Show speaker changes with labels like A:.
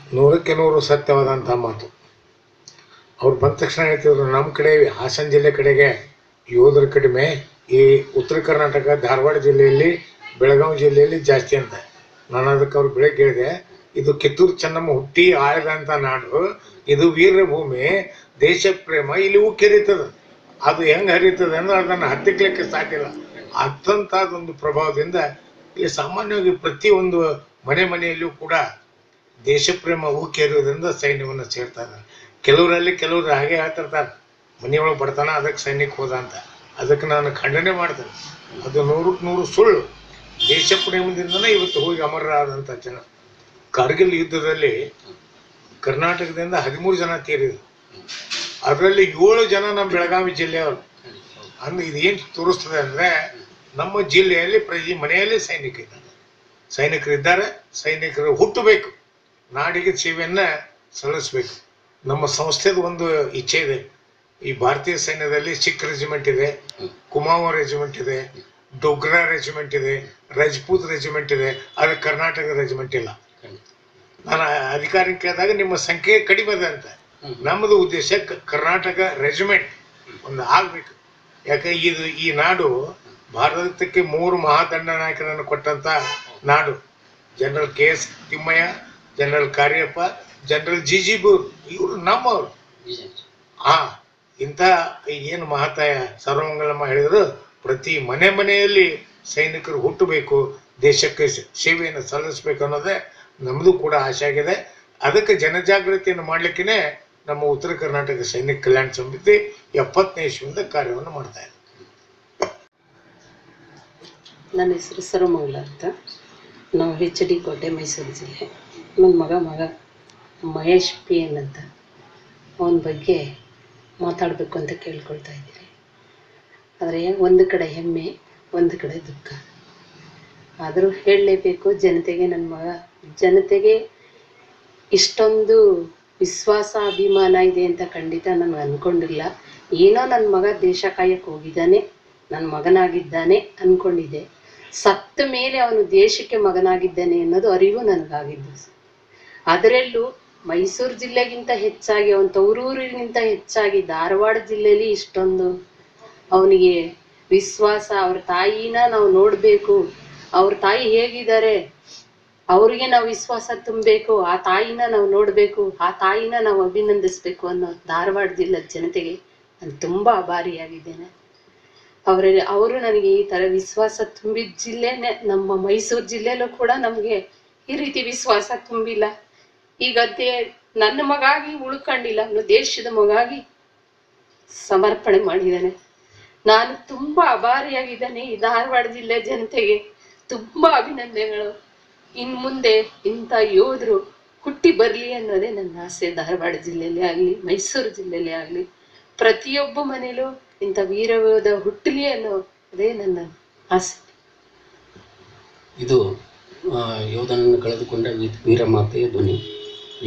A: ನೂರಕ್ಕೆ ನೂರು ಸತ್ಯವಾದಂಥ ಮಾತು ಅವ್ರು ಬಂದ ತಕ್ಷಣ ಹೇಳ್ತಿದ್ರು ನಮ್ಮ ಕಡೆ ಹಾಸನ ಜಿಲ್ಲೆ ಕಡೆಗೆ ಯೋಧರು ಕಡಿಮೆ ಈ ಉತ್ತರ ಕರ್ನಾಟಕ ಧಾರವಾಡ ಜಿಲ್ಲೆಯಲ್ಲಿ ಬೆಳಗಾವಿ ಜಿಲ್ಲೆಯಲ್ಲಿ ಜಾಸ್ತಿ ಅಂತ ನಾನು ಅದಕ್ಕೆ ಅವ್ರು ಬೆಳಗ್ಗೆ ಹೇಳಿದೆ ಇದು ಕಿತ್ತೂರು ಚೆನ್ನಮ್ಮ ಹುಟ್ಟಿ ಆಳಿದಂಥ ನಾಡು ಇದು ವೀರಭೂಮಿ ದೇಶ ಪ್ರೇಮ ಇಲ್ಲಿ ಉಕ್ಕಿ ಹರಿತದ ಅದು ಹೆಂಗೆ ಹರಿತದೆ ಅಂದ್ರೆ ಅದನ್ನು ಹತ್ತಿಕ್ಲಿಕ್ಕೆ ಸಾಧ್ಯ ಇಲ್ಲ ಅಂಥದ್ದೊಂದು ಪ್ರಭಾವದಿಂದ ಇಲ್ಲಿ ಸಾಮಾನ್ಯವಾಗಿ ಪ್ರತಿಯೊಂದು ಮನೆ ಮನೆಯಲ್ಲೂ ಕೂಡ ದೇಶ ಪ್ರೇಮ ಉಕ್ಕಿ ಹರಿಯೋದ್ರಿಂದ ಸೈನ್ಯವನ್ನು ಸೇರ್ತಾರೆ ಕೆಲವರಲ್ಲಿ ಕೆಲವರು ಹಾಗೆ ಹೇಳ್ತಿರ್ತಾರೆ ಮನೆಯೊಳಗೆ ಬರ್ತಾನ ಅದಕ್ಕೆ ಸೈನ್ಯಕ್ಕೆ ಹೋದ ಅಂತ ಅದಕ್ಕೆ ನಾನು ಖಂಡನೆ ಮಾಡ್ತೇನೆ ಅದು ನೂರಕ್ಕೆ ನೂರು ಸುಳ್ಳು ದೇಶ ಪ್ರೇಮದಿಂದನೇ ಇವತ್ತು ಹೋಗಿ ಅಮರರಾದಂಥ ಜನ ಕಾರ್ಗಿಲ್ ಯುದ್ಧದಲ್ಲಿ ಕರ್ನಾಟಕದಿಂದ ಹದಿಮೂರು ಜನ ತೀರಿದ್ರು ಅದರಲ್ಲಿ ಏಳು ಜನ ನಮ್ಮ ಬೆಳಗಾವಿ ಜಿಲ್ಲೆಯವರು ಅಂದ್ರೆ ಇದೇನು ತೋರಿಸ್ತದೆ ಅಂದ್ರೆ ನಮ್ಮ ಜಿಲ್ಲೆಯಲ್ಲಿ ಪ್ರತಿ ಮನೆಯಲ್ಲಿ ಸೈನಿಕರಿದ್ದಾರೆ ಸೈನಿಕರಿದ್ದಾರೆ ಸೈನಿಕರು ಹುಟ್ಟಬೇಕು ನಾಡಿಗೆ ಸೇವೆಯನ್ನ ಸಲ್ಲಿಸಬೇಕು ನಮ್ಮ ಸಂಸ್ಥೆದ ಒಂದು ಇಚ್ಛೆ ಇದೆ ಈ ಭಾರತೀಯ ಸೈನ್ಯದಲ್ಲಿ ಸಿಖ್ ರೆಜಿಮೆಂಟ್ ಇದೆ ಕುಮಾವ ರೆಜಿಮೆಂಟ್ ಇದೆ ಡೋಗ್ರಾ ರೆಜಿಮೆಂಟ್ ಇದೆ ರಜಪೂತ್ ರೆಜಿಮೆಂಟ್ ಇದೆ ಆದರೆ ಕರ್ನಾಟಕ ರೆಜಿಮೆಂಟ್ ಇಲ್ಲ ನಾನು ಅಧಿಕಾರಿ ಕೇಳಿದಾಗ ನಿಮ್ಮ ಸಂಖ್ಯೆ ಕಡಿಮೆ ಇದೆ ಅಂತ ನಮ್ಮದು ಉದ್ದೇಶ ಕ- ಕರ್ನಾಟಕ ರೆಜಿಮೆಂಟ್ ಒಂದು ಆಗ್ಬೇಕು ಯಾಕೆ ಇದು ಈ ನಾಡು ಭಾರತಕ್ಕೆ ಮೂರು ಮಹಾದಂಡ ನಾಯಕರನ್ನು ಕೊಟ್ಟಂತ ನಾಡು general K S Thimmayya general Cariappa general G G Bewoor ಇವರು ನಮ್ಮವರು ಆ ಇಂಥ ಏನು ಮಹಾತಾಯ ಸರ್ವಮಂಗಲಮ್ಮ ಹೇಳಿದ್ರು ಪ್ರತಿ ಮನೆ ಮನೆಯಲ್ಲಿ ಸೈನಿಕರು ಹುಟ್ಟಬೇಕು ದೇಶಕ್ಕೆ ಸ- ಸೇವೆಯನ್ನು ಸಲ್ಲಿಸಬೇಕು ಅನ್ನೋದೇ ನಮ್ಮದು ಕೂಡ ಆಸೆ ಆಗಿದೆ ಅದಕ್ಕೆ ಜನಜಾಗೃತಿಯನ್ನು ಮಾಡಲಿಕ್ಕೆ ನಮ್ಮ ಉತ್ತರ ಕರ್ನಾಟಕ ಸೈನಿಕ ಕಲ್ಯಾಣ ಸಮಿತಿ ಎಪ್ಪತ್ತನೇ ಇಸ್ವಿಯಿಂದ ಕಾರ್ಯವನ್ನು ಮಾಡ್ತಾ ಇದೆ
B: ನನ್ನ ಹೆಸರು ಸರ್ವಮಂಗಲ ಅಂತ ನಾವು ಹೆಚ್ ಡಿ ಕೋಟೆ ಮೈಸೂರು ಜಿಲ್ಲೆ ನನ್ನ ಮಗ ಮಗ ಮಹೇಶ್ ಪಿ ಎನ್ ಅಂತ ಅವನ ಬಗ್ಗೆ ಮಾತಾಡಬೇಕು ಅಂತ ಕೇಳ್ಕೊಳ್ತಾ ಇದ್ದೀನಿ ಆದರೆ ಒಂದು ಕಡೆ ಹೆಮ್ಮೆ ಒಂದು ಕಡೆ ದುಃಖ ಆದರೂ ಹೇಳಲೇಬೇಕು ಜನತೆಗೆ ನನ್ನ ಮಗ ಜನತೆಗೆ ಇಷ್ಟೊಂದು ವಿಶ್ವಾಸ ಅಭಿಮಾನ ಇದೆ ಅಂತ ಖಂಡಿತ ನಾನು ಅಂದ್ಕೊಂಡಿಲ್ಲ ಏನೋ ನನ್ನ ಮಗ ದೇಶ ಕಾಯಕ್ಕೆ ಹೋಗಿದ್ದಾನೆ ನನ್ನ ಮಗನಾಗಿದ್ದಾನೆ ಅಂದ್ಕೊಂಡಿದ್ದೆ ಸತ್ತ ಮೇಲೆ ಅವನು ದೇಶಕ್ಕೆ ಮಗನಾಗಿದ್ದಾನೆ ಅನ್ನೋದು ಅರಿವು ನನಗಾಗಿದ್ದು ಅದರಲ್ಲೂ ಮೈಸೂರು ಜಿಲ್ಲೆಗಿಂತ ಹೆಚ್ಚಾಗಿ ಅವನ ತವರೂರಿಗಿಂತ ಹೆಚ್ಚಾಗಿ ಧಾರವಾಡ ಜಿಲ್ಲೆಯಲ್ಲಿ ಇಷ್ಟೊಂದು ಅವನಿಗೆ ವಿಶ್ವಾಸ ಅವ್ರ ತಾಯಿನ ನಾವು ನೋಡಬೇಕು ಅವ್ರ ತಾಯಿ ಹೇಗಿದ್ದಾರೆ ಅವ್ರಿಗೆ ನಾವು ವಿಶ್ವಾಸ ತುಂಬಬೇಕು ಆ ತಾಯಿನ ನಾವು ನೋಡಬೇಕು ಆ ತಾಯಿನ ನಾವು ಅಭಿನಂದಿಸ್ಬೇಕು ಅನ್ನೋ ಧಾರವಾಡ ಜಿಲ್ಲೆ ಜನತೆಗೆ ನಾನು ತುಂಬ ಆಭಾರಿಯಾಗಿದ್ದೇನೆ ಅವರ ಅವರು ನನಗೆ ಈ ಥರ ವಿಶ್ವಾಸ ತುಂಬಿದ ಜಿಲ್ಲೆನೇ ನಮ್ಮ ಮೈಸೂರು ಜಿಲ್ಲೆಯಲ್ಲೂ ಕೂಡ ನಮಗೆ ಈ ರೀತಿ ವಿಶ್ವಾಸ ತುಂಬಿಲ್ಲ ಈಗ ದೇ ನನ್ನ ಮಗಾಗಿ ಉಳ್ಕೊಂಡಿಲ್ಲ ಅವನು ದೇಶದ ಮಗಾಗಿ ಸಮರ್ಪಣೆ ಮಾಡಿದ್ದಾನೆ ನಾನು ತುಂಬ ಅಭಾರಿಯಾಗಿದ್ದೇನೆ ಈ ಧಾರವಾಡ ಜಿಲ್ಲೆ ಜನತೆಗೆ ತುಂಬ ಅಭಿನಂದನೆಗಳು ಇನ್ನು ಮುಂದೆ ಇಂಥ ಯೋಧರು ಹುಟ್ಟಿ ಬರಲಿ ಅನ್ನೋದೇ ನನ್ನ ಆಸೆ ಧಾರವಾಡ ಜಿಲ್ಲೆಯಲ್ಲಿ ಆಗಲಿ ಮೈಸೂರು ಜಿಲ್ಲೆಯಲ್ಲಿ ಆಗಲಿ ಪ್ರತಿಯೊಬ್ಬ ಮನೇಲೂ ಇಂಥ ವೀರಯೋಧ ಹುಟ್ಟಲಿ ಅನ್ನೋದೇ ನನ್ನ ಆಸೆ
C: ಇದು ಆ, ಯೋಧನನ್ನು ಕಳೆದುಕೊಂಡ ವೀ- ವೀರಮಾತೆಯ ಧ್ವನಿ